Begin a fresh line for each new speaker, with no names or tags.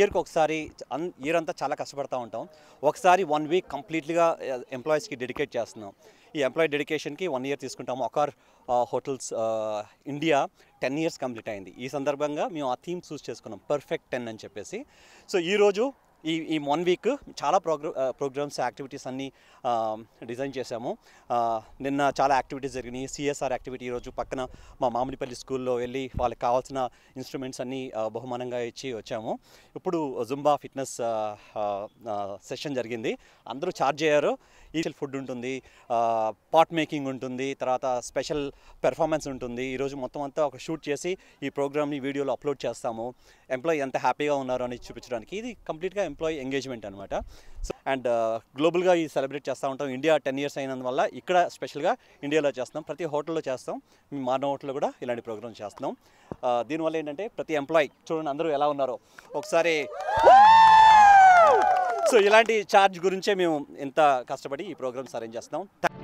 ఇయర్కి ఒకసారి అన్ ఇయర్ అంతా చాలా కష్టపడతా ఉంటాం ఒకసారి వన్ వీక్ కంప్లీట్గా ఎంప్లాయీస్కి డెడికేట్ చేస్తున్నాం ఈ ఎంప్లాయీ డెడికేషన్కి వన్ ఇయర్ తీసుకుంటాము ఒకార్ hotels India ten years complete అయింది ఈ సందర్భంగా మేము ఆ థీమ్ చూస్ చేసుకున్నాం పర్ఫెక్ట్ టెన్ అని చెప్పేసి సో ఈరోజు ఈ ఈ వన్ వీక్ చాలా ప్రోగ్రా ప్రోగ్రామ్స్ యాక్టివిటీస్ అన్నీ డిజైన్ చేశాము ఆ, నిన్న చాలా యాక్టివిటీస్ జరిగినాయి సిఎస్ఆర్ యాక్టివిటీ ఈరోజు పక్కన మా మామిడిపల్లి స్కూల్లో వెళ్ళి వాళ్ళకి కావాల్సిన ఇన్స్ట్రుమెంట్స్ అన్నీ ఆ, బహుమానంగా ఇచ్చి వచ్చాము ఇప్పుడు జుంబా ఫిట్నెస్ సెషన్ జరిగింది అందరూ ఛార్జ్ అయ్యారు ఈ ఫుడ్ ఉంటుంది పాట్ మేకింగ్ ఉంటుంది తర్వాత స్పెషల్ పెర్ఫార్మెన్స్ ఉంటుంది ఈరోజు మొత్తం అంతా ఒక షూట్ చేసి ఈ ప్రోగ్రామ్ని వీడియోలో అప్లోడ్ చేస్తాము ఎంప్లాయీ ఎంత హ్యాపీగా ఉన్నారు అని చూపించడానికి ఇది కంప్లీట్గా ఎంప్లాయీ ఎంగేజ్మెంట్ అనమాట సో అండ్ గ్లోబల్గా ఈ సెలబ్రేట్ చేస్తూ ఉంటాం ఇండియా టెన్ ఇయర్స్ అయినందువల్ల ఇక్కడ స్పెషల్గా ఇండియాలో చేస్తాం ప్రతి హోటల్లో చేస్తాం మీ మానవ హోటల్లో కూడా ఇలాంటి ప్రోగ్రామ్ చేస్తున్నాం ఆ, దీనివల్ల ఏంటంటే ప్రతి ఎంప్లాయీ చూడండి అందరూ ఎలా ఉన్నారో ఒకసారి సో ఇలాంటి ఛార్జ్ గురించే మేము ఎంత కష్టపడి ఈ ప్రోగ్రామ్స్ అరేంజ్ చేస్తున్నాం